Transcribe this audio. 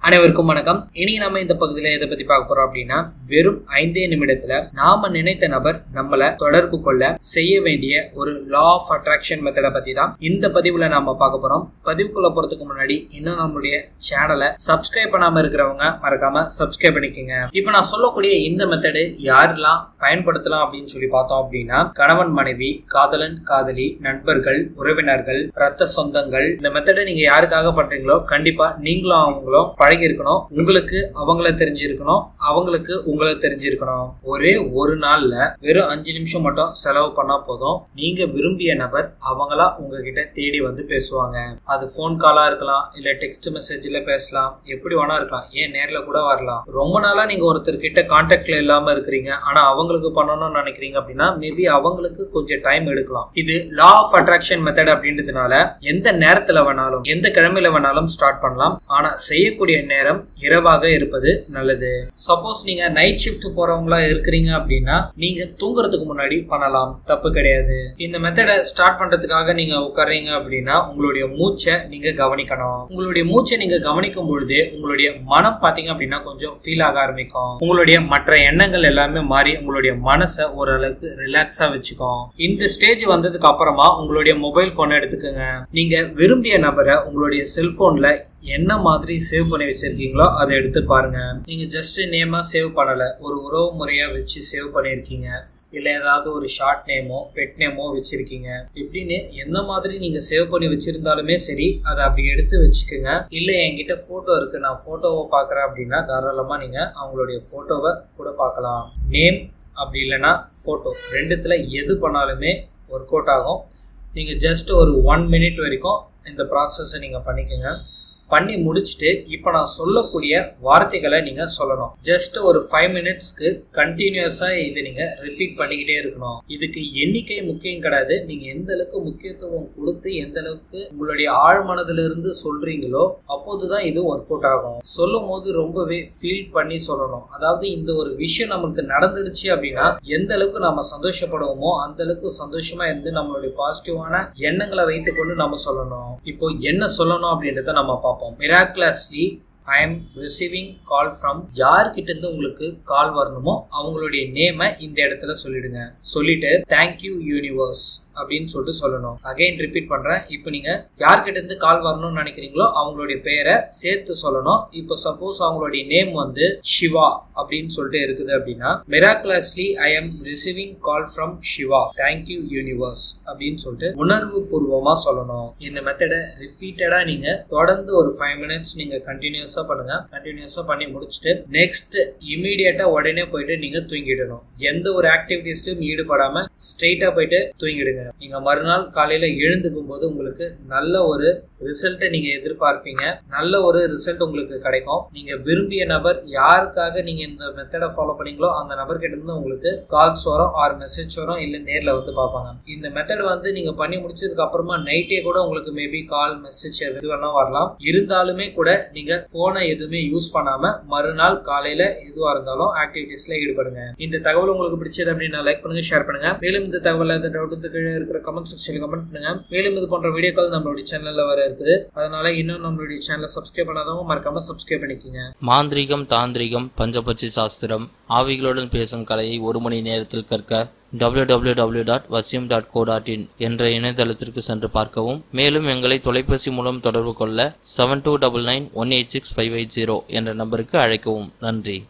அனைவருக்கும் வணக்கம் இனி நம்ம இந்த பகுதியில எதை பத்தி பார்க்க போறோம் அப்படின்னா வெறும் ஐந்தே நிமிடத்துல நாம நினைத்த நபர் நம்மள தொடர்பு கொள்ள செய்ய வேண்டிய ஒரு லா ஆஃப் அட்ராக்ஷன் மெத்தடை பத்தி தான் இந்த பதிவுல நாம பார்க்க போறோம் பதிவுக்குள்ள போறதுக்கு முன்னாடி இன்னும் நம்மளுடைய சேனலை சப்ஸ்கிரைப் பண்ணாம இருக்கிறவங்க மறக்காம சப்ஸ்கிரைப் பண்ணிக்கோங்க இப்போ நான் சொல்லக்கூடிய இந்த மெத்தடு யாரெல்லாம் பயன்படுத்தலாம் அப்படின்னு சொல்லி பார்த்தோம் அப்படின்னா கணவன் மனைவி காதலன் காதலி நண்பர்கள் உறவினர்கள் ரத்த சொந்தங்கள் இந்த மெத்தடை நீங்க யாருக்காக பண்றீங்களோ கண்டிப்பா நீங்களும் அவங்களும் பழகி இருக்கணும் உங்களுக்கு அவங்கள தெரிஞ்சிருக்கணும் அவங்களுக்கு உங்களை தெரிஞ்சிருக்கணும் ஒரே ஒரு நாள்ல வெறும் அஞ்சு நிமிஷம் மட்டும் செலவு பண்ணா போதும் நீங்க விரும்பிய நபர் அவங்களா உங்ககிட்ட தேடி வந்து பேசுவாங்க அது ஃபோன் காலா இருக்கலாம் இல்ல டெக்ஸ்ட் மெசேஜ்ல பேசலாம் எப்படி வேணா இருக்கலாம் ஏன் நேர்ல கூட வரலாம் ரொம்ப நாளா நீங்க ஒருத்தர் கிட்ட கான்டாக்ட்ல இல்லாம இருக்கிறீங்க ஆனா அவங்களுக்கு பண்ணணும்னு நினைக்கிறீங்க அப்படின்னா மேபி அவங்களுக்கு கொஞ்சம் டைம் எடுக்கலாம் இது லா ஆஃப் அட்ராக்ஷன் மெத்தட் அப்படின்றதுனால எந்த நேரத்துல வேணாலும் எந்த கிழமையில வேணாலும் ஸ்டார்ட் பண்ணலாம் ஆனா செய்யக்கூடிய நேரம் இரவாக இருப்பது நல்லது சப்போஸ் நீங்க நைட் ஷிஃப்ட் போறவங்களா இருக்கிறீங்க அப்படின்னா நீங்க தூங்குறதுக்கு முன்னாடி பண்ணலாம் தப்பு கிடையாது இந்த மெத்தடை ஸ்டார்ட் பண்றதுக்காக நீங்க உட்கார்றீங்க அப்படின்னா உங்களுடைய மூச்சை நீங்க கவனிக்கணும் உங்களுடைய மூச்சை நீங்க கவனிக்கும் பொழுது உங்களுடைய மனம் பாத்தீங்க அப்படின்னா கொஞ்சம் ஃபீல் ஆக ஆரம்பிக்கும் உங்களுடைய மற்ற எண்ணங்கள் எல்லாமே மாறி உங்களுடைய மனசை ஓரளவுக்கு ரிலாக்ஸா வச்சுக்கும் இந்த ஸ்டேஜ் வந்ததுக்கு அப்புறமா உங்களுடைய மொபைல் போனை எடுத்துக்கோங்க நீங்க விரும்பிய நபரை உங்களுடைய செல்போன்ல என்ன மாதிரி சேவ் பண்ணி வச்சிருக்கீங்களோ அதை எடுத்து பாருங்க நீங்க ஜஸ்ட் நேமா சேவ் பண்ணல ஒரு உறவு முறையா வச்சு சேவ் பண்ணிருக்கீங்க இல்ல ஏதாவது ஒரு ஷார்ட் நேமோ பெட் நேமோ வச்சிருக்கீங்க இப்படின்னு எந்த மாதிரி நீங்க சேவ் பண்ணி வச்சிருந்தாலுமே சரி அதை அப்படி எடுத்து வச்சுக்கோங்க இல்ல என்கிட்ட போட்டோ இருக்கு நான் போட்டோவை பாக்குறேன் அப்படின்னா தாராளமா நீங்க அவங்களுடைய போட்டோவை கூட பார்க்கலாம் நேம் அப்படி இல்லைன்னா போட்டோ ரெண்டுத்துல எது பண்ணாலுமே ஒர்க் அவுட் ஆகும் நீங்கள் ஜஸ்ட் ஒரு ஒன் மினிட் வரைக்கும் இந்த ப்ராசஸை நீங்கள் பண்ணிக்கோங்க பண்ணி முடிச்சுட்டு இப்போ நான் சொல்லக்கூடிய வார்த்தைகளை நீங்கள் சொல்லணும் ஜஸ்ட் ஒரு ஃபைவ் மினிட்ஸ்க்கு கண்டினியூஸாக இது நீங்கள் ரிப்பீட் பண்ணிக்கிட்டே இருக்கணும் இதுக்கு எண்ணிக்கை முக்கியம் கிடையாது நீங்கள் எந்த அளவுக்கு முக்கியத்துவம் கொடுத்து எந்த அளவுக்கு உங்களுடைய ஆழ்மனதிலிருந்து சொல்றீங்களோ அப்போதுதான் இது ஒர்க் அவுட் ஆகும் சொல்லும் போது ரொம்பவே ஃபீல் பண்ணி சொல்லணும் அதாவது இந்த ஒரு விஷயம் நமக்கு நடந்துடுச்சு அப்படின்னா எந்த அளவுக்கு நம்ம சந்தோஷப்படுவோமோ அந்த அளவுக்கு சந்தோஷமா இருந்து நம்மளுடைய பாசிட்டிவான எண்ணங்களை வைத்துக்கொண்டு நம்ம சொல்லணும் இப்போ என்ன சொல்லணும் அப்படின்றத நம்ம பார்ப்போம் miraculously I am receiving call from யார்கிட்ட இருந்து உங்களுக்கு கால் வரணுமோ அவங்களுடைய நேமை இந்த இடத்துல சொல்லிடுங்க சொல்லிட்டு தேங்க்யூ யூனிவர்ஸ் அப்படின்னு சொல்லிட்டு சொல்லணும் அகைன் ரிப்பீட் பண்றேன் இப்போ நீங்க யார்கிட்ட இருந்து கால் வரணும்னு நினைக்கிறீங்களோ அவங்களுடைய பெயரை சேர்த்து சொல்லணும் இப்போ சப்போஸ் அவங்களுடைய நேம் வந்து சிவா அப்படின்னு சொல்லிட்டு இருக்குது அப்படின்னா miraculously I am receiving call from Shiva thank you universe அப்படின்னு சொல்லிட்டு உணர்வு பூர்வமா சொல்லணும் இந்த மெத்தடை ரிப்பீட்டடா நீங்க தொடர்ந்து ஒரு ஃபைவ் மினிட்ஸ் நீங்க கண்டினியூஸா பண்ணுங்க கண்டினியூஸா பண்ணி முடிச்சுட்டு நெக்ஸ்ட் இமீடியட்டா உடனே போயிட்டு நீங்க தூங்கிடணும் எந்த ஒரு ஆக்டிவிட்டிஸ்லயும் ஈடுபடாம ஸ்ட்ரெயிட்டா போயிட்டு தூங்கிடுங்க நீங்க மறுநாள் காலையில எழுந்துக்கும் போது உங்களுக்கு நல்ல ஒரு ரிசல்ட்டை நீங்க எதிர்பார்ப்பீங்க நல்ல ஒரு ரிசல்ட் உங்களுக்கு கிடைக்கும் நீங்க விரும்பிய நபர் யாருக்காக நீங்க இந்த மெத்தடை ஃபாலோ பண்ணீங்களோ அந்த நபர்கிட்ட இருந்து உங்களுக்கு கால்ஸ் வரும் ஆர் மெசேஜ் வரும் இல்ல நேர்ல வந்து பார்ப்பாங்க இந்த மெத்தட் வந்து நீங்க பண்ணி முடிச்சதுக்கு அப்புறமா நைட்டே கூட உங்களுக்கு மேபி கால் மெசேஜ் எது வேணா வரலாம் இருந்தாலுமே கூட நீங்க போனை எதுவுமே யூஸ் பண்ணாம மறுநாள் காலையில எதுவா இருந்தாலும் ஆக்டிவிட்டிஸ்ல ஈடுபடுங்க இந்த தகவல் உங்களுக்கு பிடிச்சது அப்படின்னா லைக் பண்ணுங்க ஷேர் பண்ணுங்க மேலும் இந்த தகவல் ஏதாவது டவுட் கீழே இருக்கிற கமெண்ட் செக்ஷன்ல கமெண்ட் பண்ணுங்க மேலும் இது போன்ற வீடியோக்கள் நம்மளுடைய சேனல்ல வர இருக்குது அதனால இன்னும் நம்மளுடைய சேனலை சப்ஸ்கிரைப் பண்ணாதவங்க மறக்காம சப்ஸ்கிரைப் பண்ணிக்கோங்க மாந்திரிகம் தாந்திரிகம் பஞ்சபட்சி சாஸ்திரம் ஆவிகளுடன் பேசும் கலையை ஒரு மணி நேரத்தில் கற்க www.vasyum.co.in டாட் வசியம் டாட் கோ டாட் இன் என்ற இணையதளத்திற்கு சென்று பார்க்கவும் மேலும் எங்களை தொலைபேசி மூலம் தொடர்பு கொள்ள seven two double nine one eight six five eight zero என்ற நம்பருக்கு அழைக்கவும் நன்றி